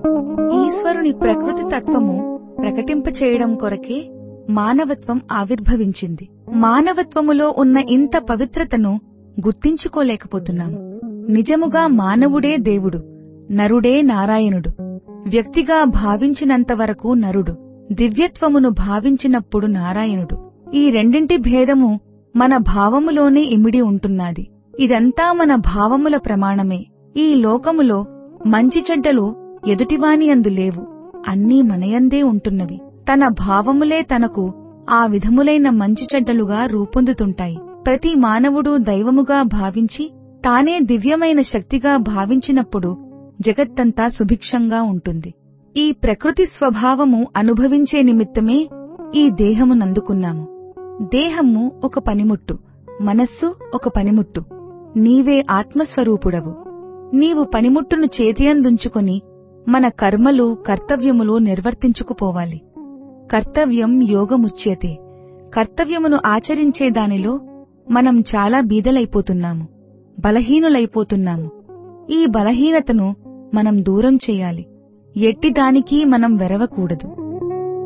ఈశ్వరుని ప్రకృతి తత్వము ప్రకటింపచేయడం కొరకే మానవత్వం ఆవిర్భవించింది మానవత్వములో ఉన్న ఇంత పవిత్రతను గుర్తించుకోలేకపోతున్నాము నిజముగా మానవుడే దేవుడు నరుడే నారాయణుడు వ్యక్తిగా భావించినంతవరకు నరుడు దివ్యత్వమును భావించినప్పుడు నారాయణుడు ఈ రెండింటి భేదము మన భావములోనే ఇమిడి ఉంటున్నది ఇదంతా మన భావముల ప్రమాణమే ఈ లోకములో మంచి చెడ్డలు ఎదుటివాని అందు లేవు అన్నీ మనయందే ఉంటున్నవి తన భావములే తనకు ఆ విధములైన మంచి చెడ్డలుగా రూపొందుతుంటాయి ప్రతి మానవుడు దైవముగా భావించి తానే దివ్యమైన శక్తిగా భావించినప్పుడు జగత్తంతా సుభిక్షంగా ఉంటుంది ఈ ప్రకృతి స్వభావము అనుభవించే నిమిత్తమే ఈ దేహమునందుకున్నాము దేహము ఒక పనిముట్టు మనస్సు ఒక పనిముట్టు నీవే ఆత్మస్వరూపుడవు నీవు పనిముట్టును చేతియందుంచుకొని మన కర్మలు కర్తవ్యములు నిర్వర్తించుకుపోవాలి కర్తవ్యం యోగముచ్యతే కర్తవ్యమును ఆచరించే దానిలో మనం చాలా బీదలైపోతున్నాము బలహీనులైపోతున్నాము ఈ బలహీనతను మనం దూరం చేయాలి ఎట్టిదానికి మనం వెరవకూడదు